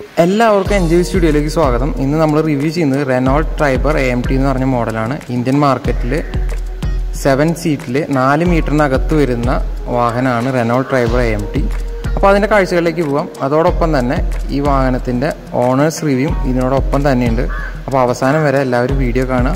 എല്ലാവർക്കും N G സ്റ്റുഡിയോയിലേക്ക് സ്വാഗതം ഇന്ന് നമ്മൾ റിവ്യൂ ചെയ്യുന്നത് Renault Triber A M T എന്ന് പറഞ്ഞ മോഡലാണ് ഇന്ത്യൻ മാർക്കറ്റിൽ സെവൻ സീറ്റിൽ നാല് മീറ്ററിനകത്ത് വരുന്ന വാഹനമാണ് Renault Triber A M T അപ്പോൾ അതിൻ്റെ കാഴ്ചകളിലേക്ക് പോകാം അതോടൊപ്പം തന്നെ ഈ വാഹനത്തിൻ്റെ ഓണേഴ്സ് റിവ്യൂ ഇതിനോടൊപ്പം തന്നെയുണ്ട് അപ്പോൾ അവസാനം വരെ എല്ലാവരും വീഡിയോ കാണുക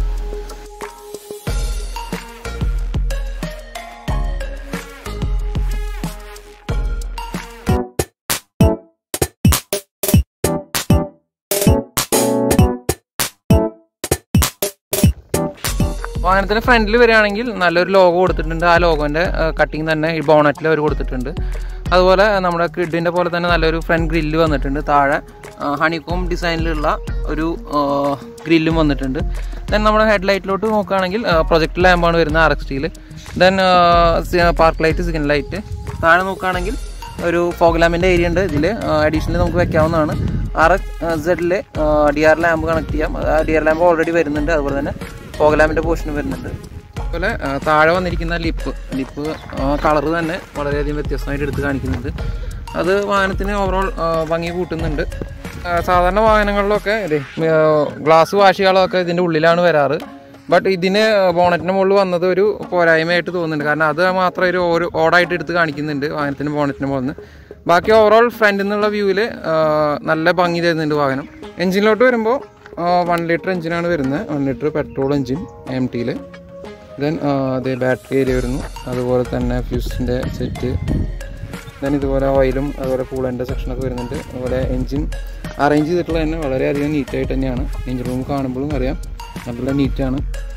വാഹനത്തിന്റെ ഫ്രണ്ടിൽ വരികയാണെങ്കിൽ നല്ലൊരു ലോഗോ കൊടുത്തിട്ടുണ്ട് ആ ലോഗോന്റെ കട്ടിങ് തന്നെ ഈ ബോണറ്റിൽ അവർ കൊടുത്തിട്ടുണ്ട് അതുപോലെ നമ്മുടെ കിഡിന്റെ പോലെ തന്നെ നല്ലൊരു ഫ്രണ്ട് ഗ്രില്ല് വന്നിട്ടുണ്ട് താഴെ ഹണികോം ഡിസൈനിലുള്ള ഒരു ഗ്രില്ലും വന്നിട്ടുണ്ട് ദെൻ നമ്മുടെ ഹെഡ് ലൈറ്റിലോട്ട് നോക്കുകയാണെങ്കിൽ പ്രൊജക്ട് ലാമ്പാണ് വരുന്നത് ആർ എക്സ് ടിയിൽ then park light signal light താഴെ നോക്കുകയാണെങ്കിൽ ഒരു ഫോഗ് ലാമ്പിൻ്റെ ഏരിയ ഉണ്ട് ഇതിൽ അഡീഷണലി നമുക്ക് വെക്കാവുന്നതാണ് ആർ എക്സ് സെഡിൽ ഡി ആർ ലാമ്പ് കണക്ട് ചെയ്യാം ഡി ആർ ലാമ്പ് ഓൾറെഡി വരുന്നുണ്ട് അതുപോലെ തന്നെ ഫോഗ് ലാമ്പിൻ്റെ പോർഷൻ വരുന്നുണ്ട് അതുപോലെ ആ, താഴെ വന്നിരിക്കുന്ന ലിപ്പ് ലിപ്പ് കളർ തന്നെ വളരെയധികം വ്യത്യസ്തമായിട്ട് എടുത്ത് കാണിക്കുന്നുണ്ട് അത് വാഹനത്തിന് ഓവറോൾ ഭംഗി കൂട്ടുന്നുണ്ട് ആ, സാധാരണ വാഹനങ്ങളിലൊക്കെ ഇതേ ഗ്ലാസ് വാഷികളൊക്കെ ഇതിൻ്റെ ഉള്ളിലാണ് വരാറ് ബട്ട് ഇതിന് ബോണറ്റിന് മുകളിൽ വന്നത് ഒരു പോരായ്മയായിട്ട് തോന്നുന്നുണ്ട് കാരണം അത് മാത്രം ഒരു ഓരോ ഓടായിട്ട് എടുത്ത് കാണിക്കുന്നുണ്ട് വാഹനത്തിന് ബോണറ്റിന് മുകളിൽ നിന്ന് ബാക്കി ഓവറോൾ ഫ്രണ്ടിൽ നിന്നുള്ള വ്യൂവിൽ നല്ല ഭംഗി തരുന്നുണ്ട് വാഹനം എഞ്ചിനിലോട്ട് വരുമ്പോൾ വൺ ലിറ്റർ എഞ്ചിനാണ് വരുന്നത് one litre petrol engine M ടിയിൽ ദെൻ അതേ ബാറ്ററി ഏരിയ വരുന്നു അതുപോലെ തന്നെ ഫ്യൂസിൻ്റെ സെറ്റ് ദെൻ ഇതുപോലെ ഓയിലും അതുപോലെ കൂളൻ്റെ സെക്ഷനൊക്കെ വരുന്നുണ്ട് അതുപോലെ എഞ്ചിൻ അറേഞ്ച് ചെയ്തിട്ടുള്ള തന്നെ വളരെയധികം നീറ്റായിട്ട് തന്നെയാണ് എഞ്ചിൻ റൂം കാണുമ്പോഴും അറിയാം നല്ല നീറ്റാണ്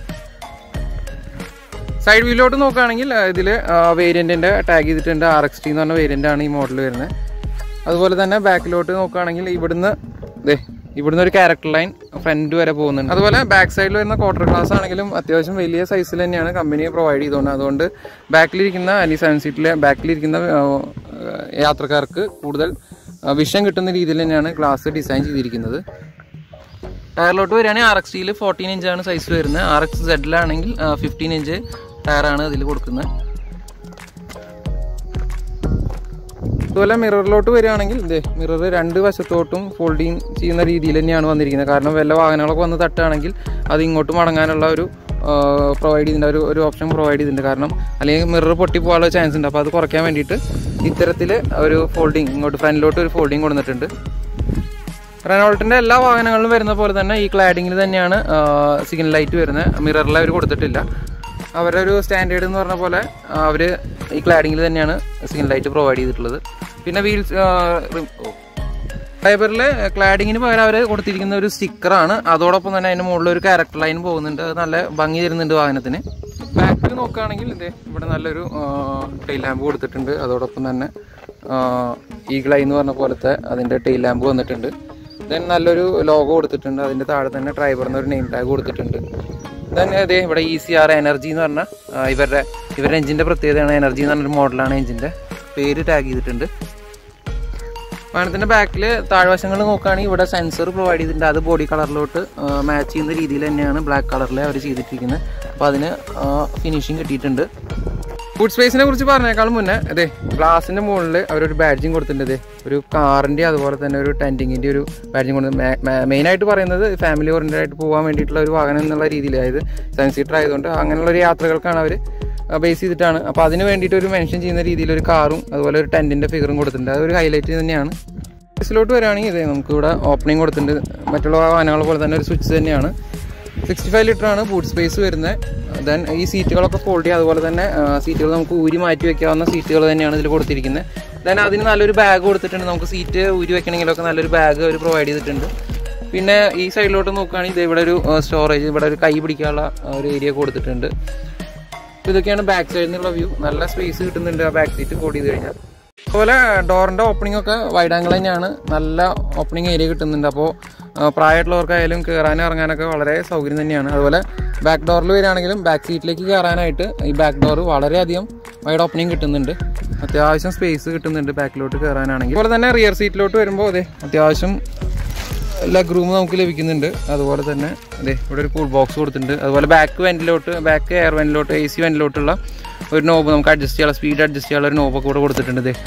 സൈഡ് വീലോട്ട് നോക്കുകയാണെങ്കിൽ ഇതിൽ വേരിയൻറ്റിൻ്റെ ടാഗ് ചെയ്തിട്ടുണ്ട് ആർ എക്സ് ടി എന്ന് പറഞ്ഞ വേരിയൻ്റ് ആണ് ഈ മോഡൽ വരുന്നത് അതുപോലെ തന്നെ ബാക്കിലോട്ട് നോക്കുകയാണെങ്കിൽ ഇവിടുന്ന് ദേ ഇവിടുന്ന് ഒരു ക്യാരക്ടർ ലൈൻ ഫ്രണ്ട് വരെ പോകുന്നുണ്ട് അതുപോലെ ബാക്ക് സൈഡിൽ വരുന്ന ക്വാർട്ടർ ക്ലാസ് ആണെങ്കിലും അത്യാവശ്യം വലിയ സൈസിൽ തന്നെയാണ് കമ്പനി പ്രൊവൈഡ് ചെയ്തുകൊണ്ട് അതുകൊണ്ട് ബാക്കിലിരിക്കുന്ന അല്ലെങ്കിൽ സെവൻ സീറ്റിലെ ബാക്കിലിരിക്കുന്ന ആ, യാത്രക്കാർക്ക് കൂടുതൽ വിഷം കിട്ടുന്ന രീതിയിൽ തന്നെയാണ് ഗ്ലാസ് ഡിസൈൻ ചെയ്തിരിക്കുന്നത് ടയറിലോട്ട് വരികയാണെങ്കിൽ ആർ എക്സ് ടിയിൽ ഫോർട്ടീൻ ഇഞ്ചാണ് സൈസ് വരുന്നത് ആർ എക്സ് സെഡിലാണെങ്കിൽ ഫിഫ്റ്റീൻ ഇഞ്ച് ടയറാണ് ഇതിൽ കൊടുക്കുന്നത് അതുപോലെ മിററിലോട്ട് വരികയാണെങ്കിൽ ഇതേ മിറർ രണ്ട് വശത്തോട്ടും ഫോൾഡിങ് ചെയ്യുന്ന രീതിയിൽ തന്നെയാണ് വന്നിരിക്കുന്നത് കാരണം വല്ല വാഹനങ്ങളൊക്കെ വന്ന് തട്ടുകയാണെങ്കിൽ അത് ഇങ്ങോട്ട് മടങ്ങാനുള്ള ഒരു പ്രൊവൈഡ് ചെയ്തിട്ടുണ്ട് ഒരു ഒരു ഓപ്ഷൻ പ്രൊവൈഡ് ചെയ്തിട്ടുണ്ട് കാരണം അല്ലെങ്കിൽ മിറർ പൊട്ടി പോകാനുള്ള ചാൻസ് ഉണ്ട് അപ്പോൾ അത് കുറയ്ക്കാൻ വേണ്ടിയിട്ട് ഇത്തരത്തിൽ ഒരു ഫോൾഡിങ് ഇങ്ങോട്ട് ഫ്രണ്ടിലോട്ട് ഒരു ഫോൾഡിങ് കൊടുത്തിട്ടുണ്ട് റെനോൾട്ടിൻ്റെ എല്ലാ വാഹനങ്ങളിലും വരുന്ന പോലെ തന്നെ ഈ ക്ലാഡിങ്ങിൽ തന്നെയാണ് സിഗ്നൽ ലൈറ്റ് വരുന്നത് മിററിൽ അവർ കൊടുത്തിട്ടില്ല അവരുടെ ഒരു സ്റ്റാൻഡേർഡ് എന്ന് പറഞ്ഞ പോലെ അവർ ഈ ക്ലാഡിങ്ങിൽ തന്നെയാണ് സിഗ്നൽ ലൈറ്റ് പ്രൊവൈഡ് ചെയ്തിട്ടുള്ളത് പിന്നെ വീൽസ് ഫൈബറിൽ ക്ലാഡിങ്ങിന് പകരം അവർ കൊടുത്തിരിക്കുന്ന ഒരു സ്റ്റിക്കറാണ് അതോടൊപ്പം തന്നെ അതിന് മുകളിൽ ഒരു ക്യാരക്ടർ ലൈൻ പോകുന്നുണ്ട് അത് നല്ല ഭംഗി തരുന്നുണ്ട് വാഹനത്തിന് ബാക്കിൽ നോക്കുകയാണെങ്കിൽ ഇതേ ഇവിടെ നല്ലൊരു ടെയിൽ ലാമ്പ് കൊടുത്തിട്ടുണ്ട് അതോടൊപ്പം തന്നെ ഈഗിളൈ എന്ന് പറഞ്ഞ പോലത്തെ അതിൻ്റെ ടെയിൽ ലാമ്പ് വന്നിട്ടുണ്ട് ദെൻ നല്ലൊരു ലോഗോ കൊടുത്തിട്ടുണ്ട് അതിൻ്റെ താഴെ തന്നെ ഡ്രൈവർ എന്നൊരു നെയിം ടാഗ് കൊടുത്തിട്ടുണ്ട് ദെൻ അതെ ഇവിടെ ഇ സി ആർ എനർജി എന്ന് പറഞ്ഞ ആ, ഇവരുടെ ഇവരുടെ എഞ്ചിൻ്റെ പ്രത്യേകതയാണ് എനർജി എന്ന് പറഞ്ഞൊരു മോഡലാണ് എഞ്ചിൻ്റെ പേര് ടാഗ് ചെയ്തിട്ടുണ്ട് വാഹനത്തിന്റെ ബാക്കിൽ താഴ്വശങ്ങൾ നോക്കുകയാണെങ്കിൽ ഇവിടെ സെൻസർ പ്രൊവൈഡ് ചെയ്തിട്ടുണ്ട് അത് ബോഡി കളറിലോട്ട് മാച്ച് ചെയ്യുന്ന രീതിയിൽ തന്നെയാണ് ബ്ലാക്ക് കളറിൽ അവർ ചെയ്തിട്ടിരിക്കുന്നത് അപ്പോൾ അതിന് ഫിനിഷിങ് കിട്ടിയിട്ടുണ്ട് ഫുഡ് സ്പേസിനെ കുറിച്ച് പറഞ്ഞേക്കാളും മുന്നേ അതെ ഗ്ലാസിന്റെ മുകളിൽ അവരൊരു ബാഡ്ജിങ് കൊടുത്തിട്ടുണ്ട് അതെ ഒരു കാറിന്റെ അതുപോലെ തന്നെ ഒരു ടെൻറ്റിങ്ങിന്റെ ഒരു ബാഡ്ജിങ് കൊടുത്തിട്ടുണ്ട് മെയിൻ ആയിട്ട് പറയുന്നത് ഫാമിലി ഓറിയന്റഡ് ആയിട്ട് പോകാൻ വേണ്ടിയിട്ടുള്ള ഒരു വാഹനം എന്നുള്ള രീതിയിൽ അതായത് സെവൻ സീറ്റർ ആയതുകൊണ്ട് അങ്ങനെയുള്ള ഒരു യാത്രകൾക്കാണ് അവർ ബേസ് ചെയ്തിട്ടാണ് അപ്പോൾ അതിന് വേണ്ടിയിട്ട് ഒരു മെൻഷൻ ചെയ്യുന്ന രീതിയിൽ ഒരു കാറും അതുപോലെ ഒരു ടെൻറ്റിന്റെ ഫിഗറും കൊടുത്തിട്ടുണ്ട് അതൊരു ഹൈലൈറ്റ് തന്നെയാണ് സ്പേസിലോട്ട് വരികയാണെങ്കിൽ ഇതേ നമുക്ക് ഇവിടെ ഓപ്പണിംഗ് കൊടുത്തിട്ടുണ്ട് മറ്റുള്ള വാഹനങ്ങളെ പോലെ തന്നെ ഒരു സ്വിച്ച് തന്നെയാണ് സിക്സ്റ്റി ഫൈവ് ലിറ്റർ ആണ് ബൂട്ട് സ്പേസ് വരുന്നത് ദെൻ ഈ സീറ്റുകളൊക്കെ ഫോൾഡ് ചെയ്യുക അതുപോലെ തന്നെ സീറ്റുകൾ നമുക്ക് ഊരി മാറ്റി വെക്കാവുന്ന സീറ്റുകൾ തന്നെയാണ് ഇതിൽ കൊടുത്തിരിക്കുന്നത് ദെൻ അതിന് നല്ലൊരു ബാഗ് കൊടുത്തിട്ടുണ്ട് നമുക്ക് സീറ്റ് ഊരി വെക്കണമെങ്കിലൊക്കെ നല്ലൊരു ബാഗ് അവർ പ്രൊവൈഡ് ചെയ്തിട്ടുണ്ട് പിന്നെ ഈ സൈഡിലോട്ട് നോക്കുകയാണെങ്കിൽ ദേ ഇവിടെ ഒരു സ്റ്റോറേജ് ഇവിടെ ഒരു കൈ പിടിക്കാനുള്ള ആ, ഒരു ഏരിയ കൊടുത്തിട്ടുണ്ട് അപ്പോൾ ഇതൊക്കെയാണ് ബാക്ക് സൈഡിൽ നിന്നുള്ള വ്യൂ നല്ല സ്പേസ് കിട്ടുന്നുണ്ട് ആ ബാക്ക് സീറ്റ് കോഡ് ചെയ്ത് കഴിഞ്ഞാൽ അതുപോലെ ഡോറിൻ്റെ ഓപ്പണിംഗ് ഒക്കെ വൈഡ് ആംഗിൾ തന്നെയാണ് നല്ല ഓപ്പണിംഗ് ഏരിയ കിട്ടുന്നുണ്ട് അപ്പോൾ പ്രായമായിട്ടുള്ളവർക്കായാലും കയറാനും ഇറങ്ങാനൊക്കെ വളരെ സൗകര്യം തന്നെയാണ് അതുപോലെ ബാക്ക് ഡോറിൽ വരികയാണെങ്കിലും ബാക്ക് സീറ്റിലേക്ക് കയറാനായിട്ട് ഈ ബാക്ക് ഡോർ വളരെയധികം വൈഡ് ഓപ്പണിംഗ് കിട്ടുന്നുണ്ട് അത്യാവശ്യം സ്പേസ് കിട്ടുന്നുണ്ട് ബാക്കിലോട്ട് കയറാനാണെങ്കിൽ അതുപോലെ തന്നെ റിയർ സീറ്റിലോട്ട് വരുമ്പോൾ അതെ അത്യാവശ്യം ലെഗ് റൂം നമുക്ക് ലഭിക്കുന്നുണ്ട് അതുപോലെ തന്നെ അതെ ഇവിടെ ഒരു കൂൾ ബോക്സ് കൊടുത്തിട്ടുണ്ട് അതുപോലെ ബാക്ക് വെന്റിലോട്ട് ബാക്ക് എയർ വെന്റിലോട്ട് എ സി വെന്റിലോട്ടുള്ള ഒരു നോബ് നമുക്ക് അഡ്ജസ്റ്റ് ചെയ്യാനുള്ള സ്പീഡ് അഡ്ജസ്റ്റ് ചെയ്യാനുള്ള ഒരു നോബൊക്കെ കൂടെ കൊടുത്തിട്ടുണ്ട് ഇതേ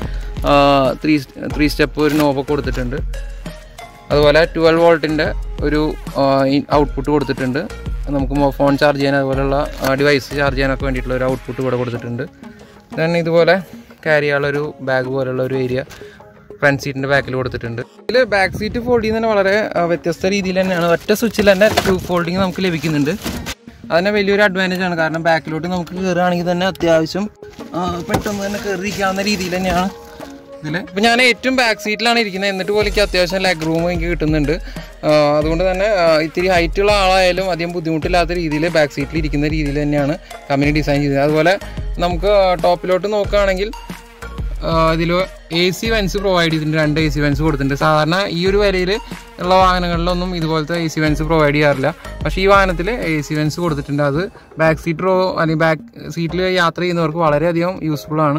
ത്രീ ത്രീ സ്റ്റെപ്പ് ഒരു നോബൊക്കെ കൊടുത്തിട്ടുണ്ട് അതുപോലെ ട്വൽവ് വോൾട്ടിൻ്റെ ഒരു ഔട്ട്പുട്ട് കൊടുത്തിട്ടുണ്ട് നമുക്ക് ഫോൺ ചാർജ് ചെയ്യാൻ അതുപോലെയുള്ള ഡിവൈസ് ചാർജ് ചെയ്യാനൊക്കെ വേണ്ടിയിട്ടുള്ള ഒരു ഔട്ട്പുട്ട് ഇവിടെ കൊടുത്തിട്ടുണ്ട് ദെൻ ഇതുപോലെ ക്യാരി ചെയ്യാനുള്ളൊരു ബാഗ് പോലുള്ള ഒരു ഏരിയ ഫ്രണ്ട് സീറ്റിൻ്റെ ബാക്കിൽ കൊടുത്തിട്ടുണ്ട് ഇതിൽ ബാക്ക് സീറ്റ് ഫോൾഡ് ചെയ്യുന്നതിന് വളരെ ആ, വ്യത്യസ്ത രീതിയിൽ തന്നെയാണ് ഒറ്റ സ്വിച്ചിൽ തന്നെ ടു ഫോൾഡിങ് നമുക്ക് ലഭിക്കുന്നുണ്ട് അതിന് വലിയൊരു അഡ്വാൻറ്റേജ് ആണ് കാരണം ബാക്കിലോട്ട് നമുക്ക് കയറുകയാണെങ്കിൽ തന്നെ അത്യാവശ്യം ആ, പെട്ടെന്ന് തന്നെ കയറിയിരിക്കാവുന്ന രീതിയിൽ തന്നെയാണ് ഇതിൽ ഇപ്പം ഞാൻ ഏറ്റവും ബാക്ക് സീറ്റിലാണ് ഇരിക്കുന്നത് എന്നിട്ട് പോലും എനിക്ക് അത്യാവശ്യം ലെഗ് റൂം എനിക്ക് കിട്ടുന്നുണ്ട് ആ, അതുകൊണ്ട് തന്നെ ആ, ഇത്തിരി ഹൈറ്റുള്ള ആളായാലും അധികം ബുദ്ധിമുട്ടില്ലാത്ത രീതിയിൽ ബാക്ക് സീറ്റിൽ ഇരിക്കുന്ന രീതിയിൽ തന്നെയാണ് കമ്പനി ഡിസൈൻ ചെയ്തത് അതുപോലെ നമുക്ക് ടോപ്പിലോട്ട് നോക്കുകയാണെങ്കിൽ ഇതിൽ എ സി വെൻസ് പ്രൊവൈഡ് ചെയ്തിട്ടുണ്ട് രണ്ട് എ സി വെൻസ് കൊടുത്തിട്ടുണ്ട് സാധാരണ ഈ ഒരു വിലയിൽ ഉള്ള വാഹനങ്ങളിലൊന്നും ഇതുപോലത്തെ എ സി വെൻസ് പ്രൊവൈഡ് ചെയ്യാറില്ല പക്ഷേ ഈ വാഹനത്തിൽ എ സി വെൻസ് കൊടുത്തിട്ടുണ്ട് അത് ബാക്ക് സീറ്ററോ അല്ലെങ്കിൽ ബാക്ക് സീറ്റിൽ യാത്ര ചെയ്യുന്നവർക്ക് വളരെയധികം യൂസ്ഫുൾ ആണ്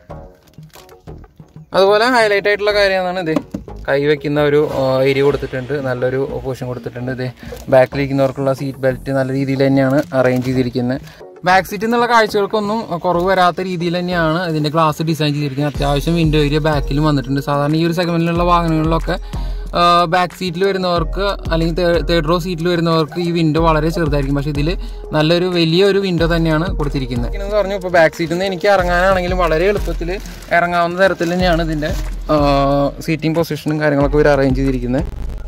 അതുപോലെ ഹൈലൈറ്റ് ആയിട്ടുള്ള കാര്യമാണ് ഇത് കൈ വെക്കുന്ന ഒരു ഏരിയ കൊടുത്തിട്ടുണ്ട് നല്ലൊരു പൊസിഷൻ കൊടുത്തിട്ടുണ്ട് ഇത് ബാക്കിലിരിക്കുന്നവർക്കുള്ള സീറ്റ് ബെൽറ്റ് നല്ല രീതിയിൽ തന്നെയാണ് അറേഞ്ച് ചെയ്തിരിക്കുന്നത് ബാക്ക് സീറ്റിൽ നിന്നുള്ള കാഴ്ചകൾക്കൊന്നും കുറവ് വരാത്ത രീതിയിൽ തന്നെയാണ് ഇതിന്റെ ഗ്ലാസ് ഡിസൈൻ ചെയ്തിരിക്കുന്നത് അത്യാവശ്യം വിൻഡോ ഏരിയ ബാക്കിലും വന്നിട്ടുണ്ട് സാധാരണ ഈ ഒരു സെഗ്മെന്റിലുള്ള വാഹനങ്ങളിലൊക്കെ ബാക്ക് സീറ്റിൽ വരുന്നവർക്ക് അല്ലെങ്കിൽ തേർഡ് റോ സീറ്റിൽ വരുന്നവർക്ക് ഈ വിൻഡോ വളരെ ചെറുതായിരിക്കും പക്ഷേ ഇതിൽ നല്ലൊരു വലിയൊരു വിൻഡോ തന്നെയാണ് കൊടുത്തിരിക്കുന്നത് എന്ന് പറഞ്ഞു ഇപ്പോൾ ബാക്ക് സീറ്റിൽ നിന്ന് എനിക്ക് ഇറങ്ങാനാണെങ്കിലും വളരെ എളുപ്പത്തിൽ ഇറങ്ങാവുന്ന തരത്തിൽ തന്നെയാണ് ഇതിൻ്റെ സീറ്റിംഗ് പൊസിഷനും കാര്യങ്ങളൊക്കെ ഇവർ അറേഞ്ച് ചെയ്തിരിക്കുന്നത്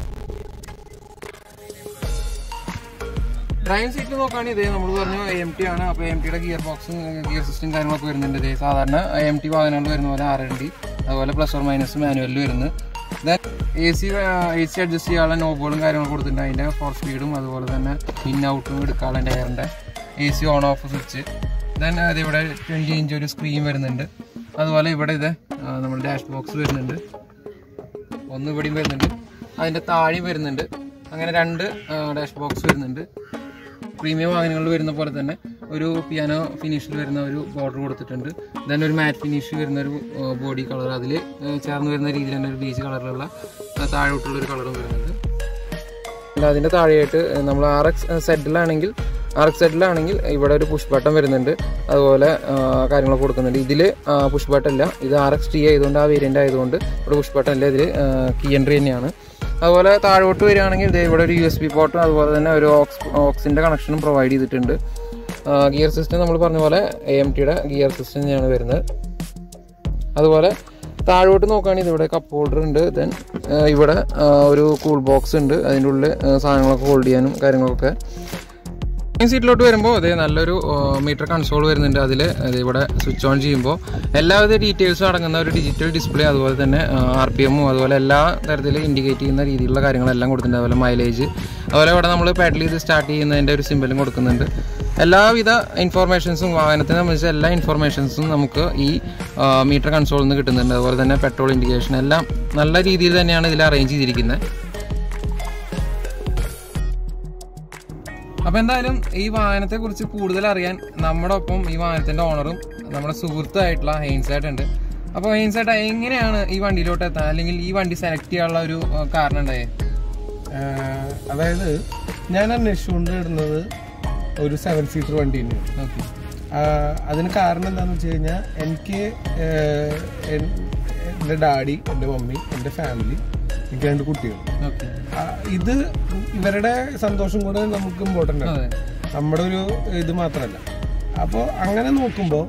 ഡ്രൈവിംഗ് സീറ്റിൽ നോക്കുകയാണെങ്കിൽ ഇതേ നമ്മൾ പറഞ്ഞു എം ടി ആണ് അപ്പോൾ എം ടിയുടെ ഗിയർ ബോക്സും ഗിയർ സിസ്റ്റം കാര്യങ്ങളൊക്കെ വരുന്നുണ്ട് ഇതേ സാധാരണ എം ടി വാഹനങ്ങൾ വരുന്ന പോലെ ആർ എൻ ഡി അതുപോലെ പ്ലസ് ഓർ മൈനസ് മാനുവലിൽ വരുന്നത് then A C A C adjust ചെയ്യാനുള്ള നോബുകളും കാര്യങ്ങളും കൊടുത്തിട്ടുണ്ട് അതിൻ്റെ ഫോർ സ്പീഡും അതുപോലെ തന്നെ ഇൻ ഔട്ടും എടുക്കാനുള്ള ടയറിൻ്റെ A C on off switch then അത് ഇവിടെ ട്വൻറ്റി ഇഞ്ച് ഒരു സ്ക്രീൻ വരുന്നുണ്ട് അതുപോലെ ഇവിടെ ഇത് നമ്മുടെ ഡാഷ് ബോക്സ് വരുന്നുണ്ട് ഒന്ന് ഇവിടെയും വരുന്നുണ്ട് അതിൻ്റെ താഴെയും വരുന്നുണ്ട് അങ്ങനെ രണ്ട് ഡാഷ് ബോക്സ് വരുന്നുണ്ട് പ്രീമിയം വാഹനങ്ങളിൽ വരുന്ന പോലെ തന്നെ ഒരു പിയാനോ ഫിനിഷിൽ വരുന്ന ഒരു ബോർഡർ കൊടുത്തിട്ടുണ്ട് ദെൻ ഒരു മാറ്റ് ഫിനിഷ് വരുന്ന ഒരു ബോഡി കളർ അതിൽ ചേർന്ന് വരുന്ന രീതിയിൽ തന്നെ ഒരു ബീച്ച് കളറിലുള്ള ആ, താഴോട്ടുള്ള ഒരു കളറും വരുന്നുണ്ട് അല്ല, അതിൻ്റെ താഴെയായിട്ട് നമ്മൾ ആർ എക്സ് സെഡിലാണെങ്കിൽ ആർ എക്സ് സെഡിലാണെങ്കിൽ ഇവിടെ ഒരു പുഷ് ബട്ടൺ വരുന്നുണ്ട് അതുപോലെ ആ, കാര്യങ്ങളൊക്കെ കൊടുക്കുന്നുണ്ട് ഇതിൽ പുഷ് ബട്ടൺ ഇല്ല ഇത് ആർ എക്സ് ടി ആയതുകൊണ്ട് ആ വേരിയൻ്റ് ആയതുകൊണ്ട് ഇവിടെ പുഷ് ബട്ടൺ ഇല്ല ഇതിൽ കീ എൻട്രി തന്നെയാണ് അതുപോലെ താഴോട്ട് വരികയാണെങ്കിൽ ദേ ഇവിടെ ഒരു യു എസ് ബി പോർട്ടും അതുപോലെ തന്നെ ഒരു ഓക്സ് ഓക്സിൻ്റെ കണക്ഷനും പ്രൊവൈഡ് ചെയ്തിട്ടുണ്ട് ഗിയർ സിസ്റ്റം നമ്മൾ പറഞ്ഞ പോലെ എ എം ടിയുടെ ഗിയർ സിസ്റ്റം തന്നെയാണ് വരുന്നത് അതുപോലെ താഴോട്ട് നോക്കുകയാണെങ്കിൽ ഇവിടെ കപ്പ് ഹോൾഡർ ഉണ്ട് ദെൻ ഇവിടെ ആ, ഒരു കൂൾ ബോക്സ് ഉണ്ട് അതിൻ്റെ ഉള്ളിൽ ആ, സാധനങ്ങളൊക്കെ ഹോൾഡ് ചെയ്യാനും കാര്യങ്ങളൊക്കെ ഈ സീറ്റിലോട്ട് വരുമ്പോൾ അതേ നല്ലൊരു മീറ്റർ കൺസോൾ വരുന്നുണ്ട് അതിൽ ഇവിടെ സ്വിച്ച് ഓൺ ചെയ്യുമ്പോൾ എല്ലാവിധ ഡീറ്റെയിൽസും അടങ്ങുന്ന ഒരു ഡിജിറ്റൽ ഡിസ്പ്ലേ അതുപോലെ തന്നെ ആർ പി എമ്മും അതുപോലെ എല്ലാ തരത്തിൽ ഇൻഡിക്കേറ്റ് ചെയ്യുന്ന രീതിയിലുള്ള കാര്യങ്ങളെല്ലാം കൊടുത്തിട്ടുണ്ട് അതുപോലെ മൈലേജ് അതുപോലെ ഇവിടെ നമ്മൾ പെഡൽ ചെയ്ത് സ്റ്റാർട്ട് ചെയ്യുന്നതിൻ്റെ ഒരു സിമ്പലും കൊടുക്കുന്നുണ്ട് എല്ലാവിധ ഇൻഫോർമേഷൻസും വാഹനത്തിനെ സംബന്ധിച്ച എല്ലാ ഇൻഫോർമേഷൻസും നമുക്ക് ഈ മീറ്റർ കൺസോളിൽ നിന്ന് കിട്ടുന്നുണ്ട് അതുപോലെ തന്നെ പെട്രോൾ ഇൻഡിക്കേഷൻ എല്ലാം നല്ല രീതിയിൽ തന്നെയാണ് ഇതിൽ അറേഞ്ച് ചെയ്തിരിക്കുന്നത് അപ്പൊ എന്തായാലും ഈ വാഹനത്തെ കുറിച്ച് കൂടുതൽ അറിയാൻ നമ്മുടെ ഒപ്പം ഈ വാഹനത്തിന്റെ ഓണറും നമ്മുടെ സുഹൃത്തായിട്ടുള്ള ഹെയിൻസേട്ട് ഉണ്ട് അപ്പോൾ ഹെയിൻസേട്ട എങ്ങനെയാണ് ഈ വണ്ടിയിലോട്ട് എത്താൻ അല്ലെങ്കിൽ ഈ വണ്ടി സെലക്ട് ചെയ്യാനുള്ള ഒരു ആ, കാരണം ഉണ്ടായേ ആഹ് അതായത് ഞാൻ അന്വേഷിച്ചുകൊണ്ടിരുന്നത് ഒരു സെവൻ സീറ്റർ വണ്ടി തന്നെയാണ് ഓക്കെ ആഹ് അതിന് കാരണം എന്താണെന്ന് വെച്ച് കഴിഞ്ഞാൽ എനിക്ക് ആഹ് എൻ- എൻ്റെ ഡാഡി എൻ്റെ മമ്മി എൻ്റെ ഫാമിലി എനിക്ക് രണ്ട് കുട്ടികൾ ഓക്കെ ആഹ് ഇത് ഇവരുടെ സന്തോഷം കൂടെ നമുക്ക് ഇമ്പോർട്ടൻ്റ് ആണ് അതെ നമ്മുടെ ഒരു ഇത് മാത്രമല്ല അപ്പോൾ അങ്ങനെ നോക്കുമ്പോൾ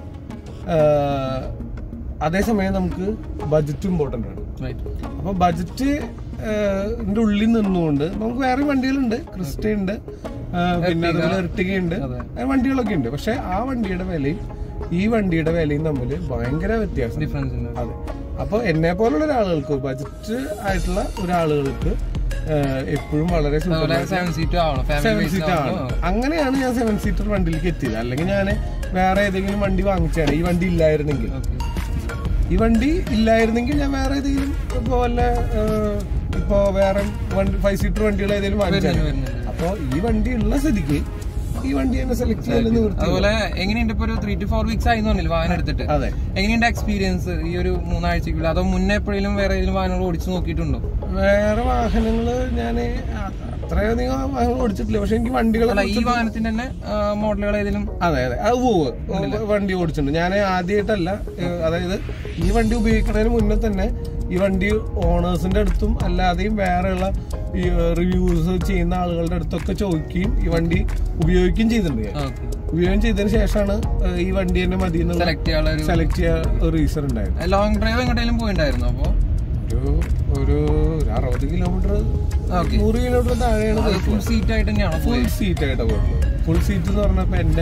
അതേസമയം നമുക്ക് ബജറ്റ് ഇമ്പോർട്ടൻ്റ് ആണ് റൈറ്റ് അപ്പൊ ബജറ്റ് ന്റെ ഉള്ളിൽ നിന്നുകൊണ്ട് നമുക്ക് വേറെ വണ്ടികളുണ്ട് ക്രിസ്റ്റ ഉണ്ട് ആ, പിന്നെ അതുപോലെ എർട്ടിക ഉണ്ട് അതെ. അങ്ങനെ വണ്ടികളൊക്കെ ഉണ്ട് പക്ഷെ ആ വണ്ടിയുടെ വിലയും ഈ വണ്ടിയുടെ വിലയും തമ്മിൽ ഭയങ്കര വ്യത്യാസം ഡിഫറൻസ് ഉണ്ട് അതെ അപ്പൊ എന്നെ പോലുള്ള ഒരാളുകൾക്ക് ബജറ്റ് ആയിട്ടുള്ള ഒരാളുകൾക്ക് എപ്പോഴും വളരെ അതുപോലെ സെവൻ സീറ്റ് ആവണം സെവൻ ഫാമിലി സീറ്റർ ആണ് അങ്ങനെയാണ് ഞാൻ സെവൻ സീറ്റർ വണ്ടിയിലേക്ക് എത്തിയത് അല്ലെങ്കിൽ ഞാൻ വേറെ ഏതെങ്കിലും വണ്ടി വാങ്ങിച്ചാണ് ഈ വണ്ടി ഇല്ലായിരുന്നെങ്കിൽ ഓക്കെ ഈ വണ്ടി ഇല്ലായിരുന്നെങ്കിൽ ഞാൻ വേറെ ഏതെങ്കിലും ഇപ്പൊ വല്ല ഏഹ്, ഇപ്പൊ വേറെ വണ്ടി ഫൈവ് സീറ്റർ വണ്ടികൾ ഏതെങ്കിലും വാങ്ങിച്ചാൽ വരുന്നുണ്ട് അപ്പൊ ഈ വണ്ടി ഉള്ള സ്ഥിതിക്ക് ഈ വണ്ടി തന്നെ സെലക്ട് ചെയ്യാൻ നിവൃത്തി അതുപോലെ എങ്ങനെയുണ്ട് ഇപ്പൊ ഒരു ത്രീ ടു ഫോർ വീക്സ് ആയി തോന്നില്ല വാഹനം എടുത്തിട്ട് അതെ എങ്ങനെയുണ്ട് എക്സ്പീരിയൻസ് ഈ ഒരു മൂന്നാഴ്ചക്കുള്ളിൽ അതോ മുന്നേ എപ്പോഴേലും വേറെ ഏതെങ്കിലും വാഹനങ്ങൾ ഓടിച്ചു നോക്കിയിട്ടുണ്ടോ വേറെ വാഹനങ്ങള് ഞാൻ അത്രയധികം വാഹനങ്ങൾ ഓടിച്ചിട്ടില്ല പക്ഷെ എനിക്ക് വണ്ടികൾ അല്ല ഈ വാഹനത്തിന്റെ തന്നെ മോഡലുകൾ ഏതെങ്കിലും അതെ അതെ അത് പോവ് വണ്ടി ഓടിച്ചിട്ടുണ്ട് ഞാൻ ആദ്യമായിട്ടല്ല ഏഹ്, അതായത് ഈ വണ്ടി ഉപയോഗിക്കുന്നതിന് മുന്നേ തന്നെ ഈ വണ്ടി ഓണേഴ്സിന്റെ അടുത്തും അല്ലാതെയും വേറെയുള്ള ഈ റിവ്യൂസ് ചെയ്യുന്ന ആളുകളുടെ അടുത്തൊക്കെ ചോദിക്കുകയും ഈ വണ്ടി ഉപയോഗിക്കുകയും ചെയ്തിട്ടുണ്ട് ഞാൻ ഉപയോഗം ചെയ്തതിന് ശേഷമാണ് ഏഹ്, ഈ വണ്ടി തന്നെ മതി എന്നുള്ള സെലക്ട് ചെയ്യാനുള്ള ഒരു സെലക്ട് ചെയ്യാൻ ഒരു റീസൺ ഉണ്ടായത് ലോങ് ഡ്രൈവ് എങ്ങോട്ടെങ്കിലും പോയിണ്ടായിരുന്നു അപ്പൊ ഒരു ഒരു ഒരു അറുപത് കിലോമീറ്റർ ഓക്കെ നൂറ് കിലോമീറ്റർ താഴെയാണ് പോയിട്ടുള്ളത് ഫുൾ സീറ്റ് ആയിട്ട് തന്നെയാണോ ഫുൾ സീറ്റ് ആയിട്ടാണ് പോയിട്ടുള്ളത് ഫുൾ സീറ്റ് എന്ന് പറഞ്ഞപ്പോ എന്റെ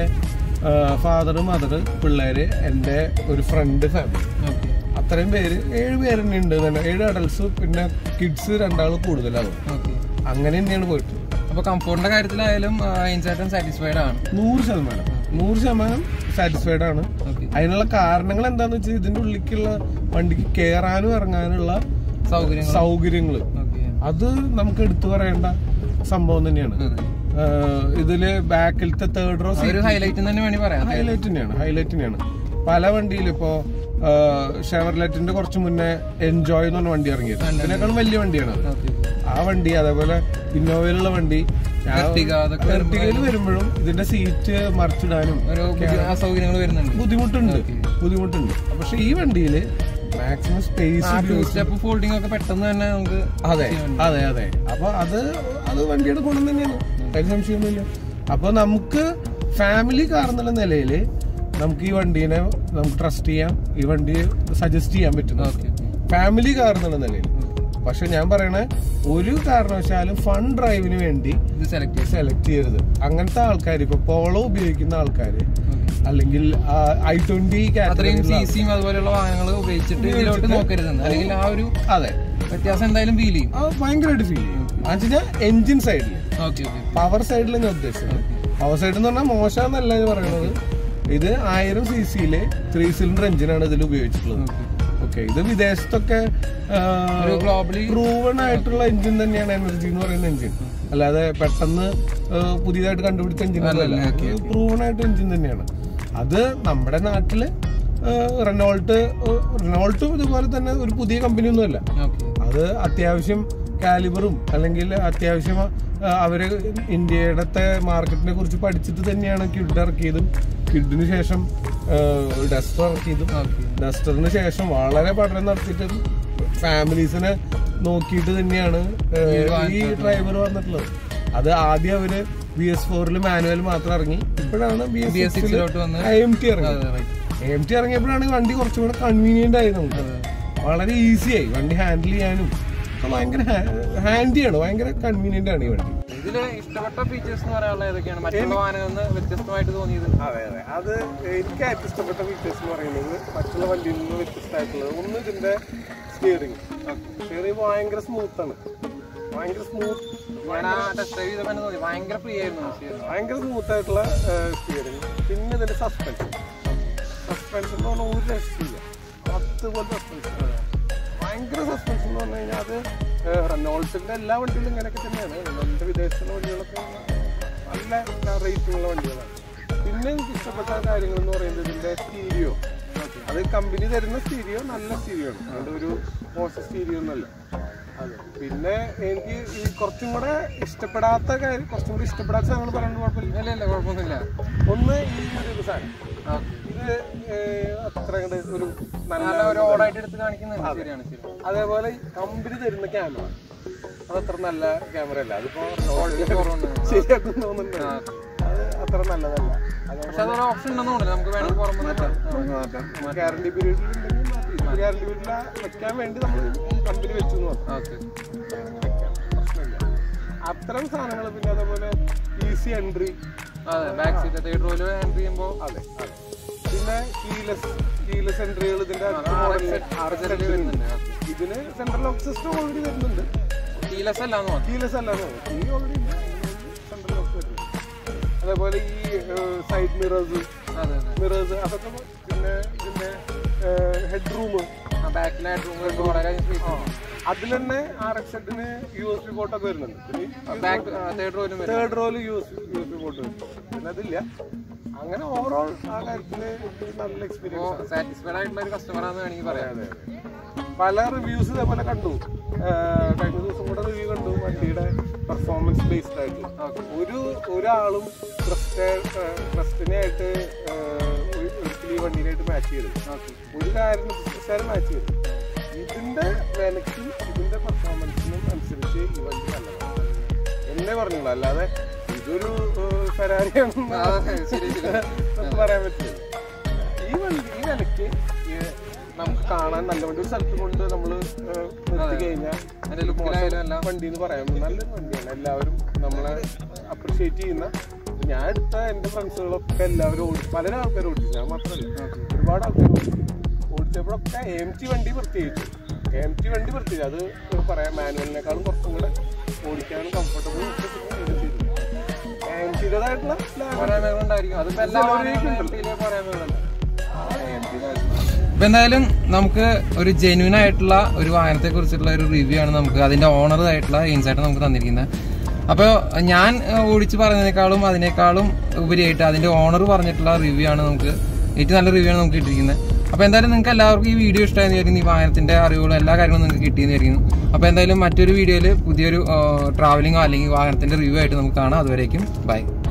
ഫാദർ മദർ പിള്ളേര് എന്റെ ഒരു ഫ്രണ്ട് ഫാമിലി ഓക്കെ അത്രയും പേര് ഏഴ് പേര് തന്നെ ഉണ്ട് തന്നെ ഏഴ് അഡൽസ് പിന്നെ കിഡ്സ് രണ്ടാൾ കൂടുതലാകും ഓക്കെ അങ്ങനെ തന്നെയാണ് പോയിട്ടുള്ളത് അപ്പൊ കംഫോർട്ടിന്റെ കാര്യത്തിലായാലും ഇൻസൈറ്റും സാറ്റിസ്ഫൈഡ് ആണ് നൂറ് ശതമാനം നൂറ് ശതമാനം സാറ്റിസ്ഫൈഡ് ആണ് ഓക്കെ അതിനുള്ള കാരണങ്ങൾ എന്താന്ന് വെച്ചാൽ ഇതിന്റെ ഉള്ളിലേക്കുള്ള വണ്ടിക്ക് കയറാനും ഇറങ്ങാനുള്ള സൗകര്യങ്ങൾ സൗകര്യങ്ങൾ ഓക്കെ അത് നമുക്ക് എടുത്തു പറയേണ്ട സംഭവം തന്നെയാണ് ആഹ് ഇതില് ബാക്കിലത്തെ തേർഡ് റോ ഒരു ഹൈലൈറ്റ് തന്നെ വേണമെങ്കിൽ പറയാം ഹൈലൈറ്റ് തന്നെയാണ് ഹൈലൈറ്റ് തന്നെയാണ് പല വണ്ടിയിലും ഇപ്പോ ഷെവർലെറ്റിന്റെ കുറച്ച് മുന്നേ എൻജോയ് എന്ന് പറഞ്ഞ വണ്ടി ഇറങ്ങിയത് ഇതിനേക്കാളും വലിയ വണ്ടിയാണ് അത്. ഓക്കെ ആ വണ്ടി അതേപോലെ ഇന്നോവയിലുള്ള വണ്ടി Ertiga അതൊക്കെ എർട്ടികയിൽ വരുമ്പോഴും ഇതിന്റെ സീറ്റ് മറിച്ചിടാനും ഒരു പുതിയ അസൗകര്യങ്ങൾ വരുന്നുണ്ട് ബുദ്ധിമുട്ടുണ്ട് ബുദ്ധിമുട്ടുണ്ട് പക്ഷെ ഈ വണ്ടിയില് maximum space two step folding ഒക്കെ പെട്ടെന്ന് തന്നെ നമുക്ക് അതെ അതെ അതെ അപ്പൊ അത് അത് വണ്ടിയുടെ ഗുണം തന്നെയാണ് അതിന് സംശയമൊന്നുമില്ല അപ്പൊ നമുക്ക് ഫാമിലി കാർ എന്നുള്ള നിലയില് നമുക്ക് ഈ വണ്ടീനെ നമുക്ക് ട്രസ്റ്റ് ചെയ്യാം ഈ വണ്ടി സജസ്റ്റ് ചെയ്യാൻ പറ്റും ഓക്കെ ഫാമിലി കാർ എന്നുള്ള നിലയിൽ പക്ഷെ ഞാൻ പറയണേ ഒരു കാരണവശാലും ഫൺ ഡ്രൈവിന് വേണ്ടി ഇത് സെലക്ട് ചെയ്ത് സെലക്ട് ചെയ്യരുത് അങ്ങനത്തെ ആൾക്കാർ ഇപ്പൊ പോളോ ഉപയോഗിക്കുന്ന ആൾക്കാർ അല്ലെങ്കിൽ ഐ ട്വന്റി അത്രയും സി സിയും അതുപോലെയുള്ള വാഹനങ്ങൾ ഉപയോഗിച്ചിട്ട് ഇതിലോട്ട് നോക്കരുതെന്ന് അല്ലെങ്കിൽ ആ ഒരു അതെ വ്യത്യാസം എന്തായാലും ഫീൽ ചെയ്യും അത് ഭയങ്കരമായിട്ട് ഫീൽ ചെയ്യും വെച്ചാൽ എഞ്ചിൻ സൈഡിൽ ഓക്കെ ഓക്കെ പവർ സൈഡിൽ ഞാൻ ഉദ്ദേശിച്ചത് പവർ സൈഡ് എന്ന് പറഞ്ഞാൽ മോശമെന്നല്ല ഞാൻ പറയുന്നത് ഇത് ആയിരം സി സിയിലെ ത്രീ സിലിണ്ടർ എഞ്ചിനാണ് ഇതിൽ ഉപയോഗിച്ചിട്ടുള്ളത് ഓക്കെ ഇത് വിദേശത്തൊക്കെ ഒരു ഗ്ലോബലി പ്രൂവൺ ആയിട്ടുള്ള എഞ്ചിൻ തന്നെയാണ് എനർജി എന്ന് പറയുന്ന എഞ്ചിൻ അല്ലാതെ പെട്ടെന്ന് ആ, പുതിയതായിട്ട് കണ്ടുപിടിച്ച എഞ്ചിൻ അല്ല പ്രൂവൺ ആയിട്ട് എഞ്ചിൻ തന്നെയാണ് അത് നമ്മുടെ നാട്ടില് ആ, റെനോൾട്ട് ആ, റെനോൾട്ടും ഇതുപോലെ തന്നെ ഒരു പുതിയ കമ്പനി ഒന്നുമല്ല ഓക്കെ അത് അത്യാവശ്യം കാലിബറും അല്ലെങ്കിൽ അത്യാവശ്യം ആ, അവര് ഇന്ത്യയുടെ മാർക്കറ്റിനെ കുറിച്ച് പഠിച്ചിട്ട് തന്നെയാണ് കിഡ് ഇറക്കിയതും കിഡിന് ശേഷം ഡസ്റ്റർ ഇറക്കിയതും ഓക്കെ ഡസ്റ്ററിന് ശേഷം വളരെ പഠനം നടത്തിയിട്ട് ഫാമിലീസിനെ നോക്കിയിട്ട് തന്നെയാണ് ആ, ഈ ഡ്രൈവർ വന്നിട്ടുള്ളത് അത് ആദ്യം അവര് ബി എസ് ഫോറിൽ മാനുവൽ മാത്രം ഇറങ്ങി ഇപ്പോഴാണ് ബി ബി എസ് എസ് സിക്സിലോട്ട് വന്ന് ഐ എം ടി ഇറങ്ങി അതെ, right. ഐ എം ടി ഇറങ്ങിയപ്പോഴാണ് ഈ വണ്ടി കുറച്ചും കൂടെ കൺവീനിയന്റ് ആയി നമുക്ക് വളരെ ഈസിയായി വണ്ടി ഹാൻഡിൽ ചെയ്യാനും ഒക്കെ ഭയങ്കര ഹാൻഡിയാണ് ഭയങ്കര കൺവീനിയന്റ് ആണ് ഈ വണ്ടി ഇതില് ഇഷ്ടപ്പെട്ട ഫീച്ചേഴ്സ് എന്ന് പറയാനുള്ള ഏതൊക്കെയാണ് മറ്റുള്ള വാഹനങ്ങളിൽ നിന്ന് വ്യത്യസ്തമായിട്ട് തോന്നിയത് അതെ അതെ അത് എനിക്ക് ഏറ്റവും ഇഷ്ടപ്പെട്ട ഫീച്ചേഴ്സ് എന്ന് പറയുന്നത് മറ്റുള്ള വണ്ടിയിൽ നിന്ന് വ്യത്യസ്തമായിട്ടുള്ളത് ഒന്ന് ഇതിന്റെ സ്റ്റിയറിംഗ് സ്റ്റിയറിംഗ് ഭയങ്കര സ്മൂത്ത് ആണ് ഭയങ്കര സ്മൂത്ത് ഞാൻ ആ ടെസ്റ്റ് ഡ്രൈവ് ചെയ്തപ്പോൾ തന്നെ തോന്നി ഭയങ്കര ഫ്രീ ആയിരുന്നു steering. ഭയങ്കര സ്മൂത്ത് ആയിട്ടുള്ള സ്റ്റിയറിംഗ് പിന്നെ ഇതിന്റെ സസ്പെൻഷൻ സസ്പെൻഷൻ എന്ന് പറഞ്ഞാൽ ഒരു രക്ഷയില്ല അതുപോലെ സസ്പെൻഷൻ ഭയങ്കര സസ്പെൻഷൻ എന്ന് പറഞ്ഞു കഴിഞ്ഞാൽ അത് റെനോൾട്ടിന്റെ എല്ലാ വണ്ടികളും ഇങ്ങനെയൊക്കെ തന്നെയാണ് റെനോൾട്ടിന്റെ വിദേശത്തുള്ള വണ്ടികളൊക്കെ നല്ല റേറ്റിംഗുള്ള വണ്ടികളാണ് പിന്നെ എനിക്ക് ഇഷ്ടപ്പെട്ട കാര്യങ്ങൾ എന്ന് പറയുന്നത് ഇതിന്റെ സ്റ്റീരിയോ അത് കമ്പനി തരുന്ന സ്റ്റീരിയോ നല്ല സ്റ്റീരിയോ ആണ് അതുകൊണ്ട് ഒരു മോശം സ്റ്റീരിയോ ഒന്നല്ല അതെ പിന്നെ എനിക്ക് ഈ കുറച്ചും കൂടെ ഇഷ്ടപ്പെടാത്ത കാര്യം കുറച്ചും കൂടി ഇഷ്ടപ്പെടാത്ത സാധനങ്ങൾ പറയുന്നത് കുഴപ്പമില്ല ഇല്ല ഇല്ല കുഴപ്പമൊന്നുമില്ല ഒന്ന് ഈ ഒരു സാധനം ഓക്കെ ഇത് ഏഹ്, അത്ര കണ്ട് ഒരു നല്ല നല്ല ഒരു ഓടായിട്ട് എടുത്ത് കാണിക്കുന്നുണ്ട് ശരിയാണ് ശരി അതേപോലെ ഈ കമ്പനി തരുന്ന ക്യാമറ അതത്ര നല്ല ക്യാമറ അല്ല അതിപ്പോ കുറവുണ്ട് ശരിയാക്കും തോന്നുന്നുണ്ട് അത് അത്ര നല്ലതല്ല അതേപോലെ പക്ഷെ അതൊരു ഓപ്ഷൻ ഉണ്ടെന്ന് തോന്നുന്നു നമുക്ക് വേണമെങ്കിൽ പുറമെ ഗ്യാരണ്ടി പീരീഡിൽ ഗ്യാരണ്ടി പീരീഡിൽ വെക്കാൻ വേണ്ടി നമ്മൾ കമ്പനി വെച്ചു എന്ന് പറഞ്ഞു ഓക്കെ വെക്കാം പ്രശ്നമില്ല അത്തരം സാധനങ്ങൾ പിന്നെ അതേപോലെ ഈസി എൻട്രി അതെ ബാക്ക് സീറ്റ് തേർഡ് റോയില് എൻട്രി ചെയ്യുമ്പോൾ അതെ അതെ പിന്നെ കീലെസ് കീലെസ് എൻട്രികൾ ഇതിന്റെ അടുത്ത മോഡലിൽ വരുന്നുണ്ട് ഇതിന് സെൻട്രൽ ലോക്ക് സിസ്റ്റം ഓൾറെഡി വരുന്നുണ്ട് കീലെസ് അല്ല എന്ന് തോന്നുന്നു കീലെസ് അല്ല ഈ ഓൾറെഡി സെൻട്രൽ ലോക്ക് വരുന്നുണ്ട് അതേപോലെ ഈ സൈഡ് മിറേഴ്സ് അതെ അതെ മിറേഴ്സ് അതൊക്കെ പിന്നെ ഇതിന്റെ ഹെഡ് റൂം ആ ബാക്കിലായിട്ട് റൂം വളരെ അതിൽ തന്നെ ആർ എക്സ് എഡിന് യു എസ് ബി പോർട്ടൊക്കെ വരുന്നുണ്ട് ബാക്ക് തേർഡ് റോയിലും വരും തേർഡ് റോയിൽ U S U S B port വരുന്നുണ്ട് പിന്നെ അതില്ല അങ്ങനെ ഓവറോൾ ആ കാര്യത്തില് നല്ല എക്സ്പീരിയൻസ് സാറ്റിസ്ഫൈഡ് ആയിട്ടുള്ള ഒരു കസ്റ്റമർ ആണെന്ന് വേണമെങ്കിൽ പറയാം അതെ അതെ പല റിവ്യൂസ് ഇതേപോലെ കണ്ടു ഏഹ് കഴിഞ്ഞ ദിവസം കൂടെ റിവ്യൂ കണ്ടു വണ്ടിയുടെ പെർഫോമൻസ് ബേസ്ഡ് ആയിട്ട് ഒരു ഒരാളും ക്രസ്റ്റിനെ ആയിട്ട് ഒരിക്കലും ഈ വണ്ടിയിലായിട്ട് മാച്ച് ചെയ്തു ഒരു കാര്യം മാച്ച് ചെയ്തു ഇതിന്റെ വിലയ്ക്ക് ഇതിന്റെ പെർഫോമൻസിനും അനുസരിച്ച് ഈ വണ്ടി നല്ലതാണ് എന്നെ പറഞ്ഞോളൂ അല്ലാതെ ഇതൊരു ഫെരാരിയാണെന്ന് നമുക്ക് പറയാൻ പറ്റില്ല ഈ വണ്ടി ഈ വിലയ്ക്ക് ഈ നമുക്ക് കാണാൻ നല്ല വണ്ടി ഒരു സ്ഥലത്ത് കൊണ്ട് നമ്മൾ നിർത്തി കഴിഞ്ഞാൽ അതിന്റെ ലുക്കിലായാലും എല്ലാം വണ്ടി എന്ന് പറയാൻ പറ്റും. നല്ലൊരു വണ്ടിയാണ് എല്ലാവരും നമ്മളെ അപ്രിഷിയേറ്റ് ചെയ്യുന്ന ഞാൻ എടുത്ത എൻ്റെ ഫ്രണ്ട്സുകളൊക്കെ എല്ലാവരും ഓടി പല ആൾക്കാരും ഓടിച്ചു ഞാൻ മാത്രമല്ല ഒരുപാട് ആൾക്കാർ ഓടിച്ചു ഓടിച്ചപ്പോഴൊക്കെ എം ടി വണ്ടി പ്രത്യേകിച്ചു എം ടി വണ്ടി പ്രത്യേകിച്ച് അത് പറയാം മാനുവലിനേക്കാളും കുറച്ചും കൂടെ ഓടിക്കാനും കംഫർട്ടബിൾ എം ടിയുടേതായിട്ടുള്ള പോരായ്മകളുണ്ടായിരിക്കും അതിപ്പോ എല്ലാ വാഹനങ്ങളിലും പോരായ്മകളുണ്ട് എം ടിയുടേതായിട്ടുള്ള അപ്പൊ എന്തായാലും നമുക്ക് ഒരു ജെന്യൂൻ ആയിട്ടുള്ള ഒരു വാഹനത്തെ കുറിച്ചുള്ള ഒരു റിവ്യൂ ആണ് നമുക്ക് അതിന്റെ ഓണർ ആയിട്ടുള്ള ഇൻസൈറ്റ് നമുക്ക് തന്നിരിക്കുന്നത് അപ്പോൾ ഞാൻ ഏഹ്, ഓടിച്ച് പറഞ്ഞതിനേക്കാളും അതിനേക്കാളും ഉപരിയായിട്ട് അതിന്റെ ഓണർ പറഞ്ഞിട്ടുള്ള റിവ്യൂ ആണ് നമുക്ക് ഏറ്റവും നല്ല റിവ്യൂ ആണ് നമുക്ക് കിട്ടിയിരിക്കുന്നത് അപ്പോൾ എന്തായാലും നിങ്ങൾക്ക് എല്ലാവർക്കും ഈ വീഡിയോ ഇഷ്ടമായെന്ന് വിചാരിക്കുന്നു ഈ വാഹനത്തിന്റെ അറിവുകളും എല്ലാ കാര്യങ്ങളും നിങ്ങൾക്ക് കിട്ടിയെന്ന് വിചാരിക്കുന്നു അപ്പോൾ എന്തായാലും മറ്റൊരു വീഡിയോയിൽ പുതിയൊരു ട്രാവലിങ്ങോ അല്ലെങ്കിൽ വാഹനത്തിന്റെ റിവ്യൂ ആയിട്ട് നമുക്ക് കാണാം അതുവരേക്കും ബൈ